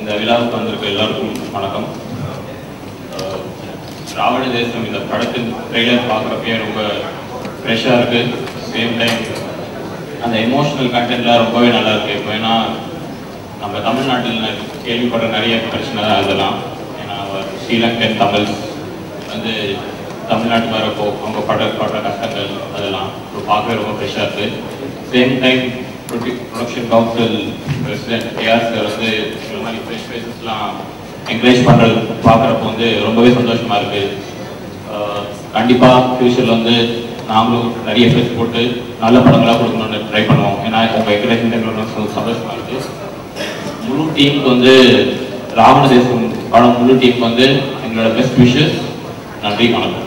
இந்த விழாவுக்கு வந்திருக்க எல்லாருக்கும் வணக்கம் அஹ், ராவண தேசம் இந்த படத்தின் ட்ரெய்லர் பார்க்குறப்பயே ரொம்ப ஃப்ரெஷ்ஷாக இருக்கு சேம் டைம் அந்த எமோஷனல் கண்டென்ட்லாம் ரொம்பவே நல்லா இருக்கு இப்போ ஏன்னா நம்ம தமிழ்நாட்டில் கேள்விப்படுற நிறைய பிரச்சனை தான் அதெல்லாம் ஏன்னா ஸ்ரீலங்கன் தமிழ் வந்து தமிழ்நாட்டு வரப்போ அவங்க படுற படுற கஷ்டங்கள் அதெல்லாம் இப்போ பார்க்கவே ரொம்ப ஃப்ரெஷ்ஷாக இருக்கு same time production council president AR sir வந்து இந்த மாதிரி ஃப்ரெஷ் ஃபேஸஸ்லாம் என்கரேஜ் பண்ணுறது பார்க்குறப்போ வந்து ரொம்பவே சந்தோஷமாக இருக்கு ஆஹ் கண்டிப்பா ஃபியூச்சர்ல வந்து நாமளும் நிறைய எஃபர்ட்ஸ் போட்டு நல்ல படங்களா கொடுக்கணும்னு ட்ரை பண்ணுவோம் ஏன்னா உங்க என்கரேஜ்மெண்ட் சந்தோஷமா இருக்கு முழு டீமுக்கு வந்து ராவண தேசம் படம் முழு டீமுக்கு வந்து எங்களோட பெஸ்ட் விஷஸ் நன்றி வணக்கம்